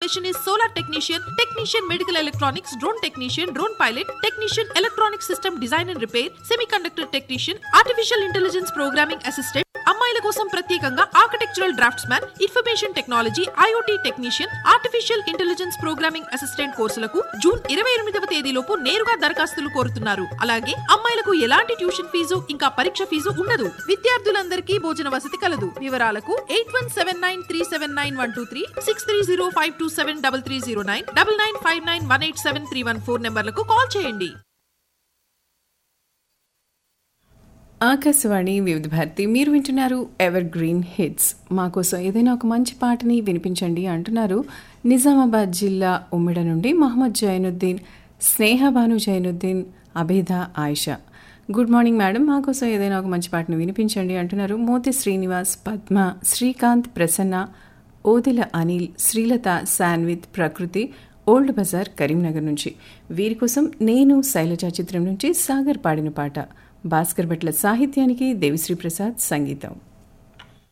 qualification is solar technician, technician medical electronics, drone technician, drone pilot, technician electronic system design and repair, semiconductor technician, artificial intelligence programming assistant, అమ్మాయిల కోసం ప్రత్యేకంగా architectural draughtsman information technology IoT technician artificial intelligence programming assistant కోర్సులకు June ఇరవై ఎనిమిదవ తేదీలోపు నేరుగా దరఖాస్తులు కోరుతున్నారు అలాగే అమ్మాయిలకు ఎలాంటి ట్యూషన్ ఫీజు ఇంకా పరీక్ష ఫీజు ఉండదు విద్యార్థులందరికీ భోజన వసతి కలదు వివరాలకు eight one seven nine three seven nine one two three six three zero five two seven double three zero nine double nine five nine one eight seven three one four నెంబర్లకు call చేయండి ఆకాశవాణి వివిధ భారతి మీరు వింటున్నారు ever green hits మాకోసం ఏదైనా ఒక మంచి పాటని వినిపించండి అంటున్నారు నిజామాబాద్ జిల్లా ఉమ్మిడ నుండి Mohammed Zainuddin Snehabanu Zainuddin Abeda Ayesha good morning madam మాకోసం ఏదైనా ఒక మంచి పాటను వినిపించండి అంటున్నారు మోతి శ్రీనివాస్ పద్మ శ్రీకాంత్ ప్రసన్న ఓదెల అనిల్ శ్రీలత శాన్విత్ ప్రకృతి ఓల్డ్ బజార్ కరీంనగర్ నుంచి వీరి కోసం నేను శైలజ చిత్రం నుంచి సాగర్ పాడిన పాట భాస్కర్ భట్ల సాహిత్యానికి దేవిశ్రీ ప్రసాద్ సంగీతం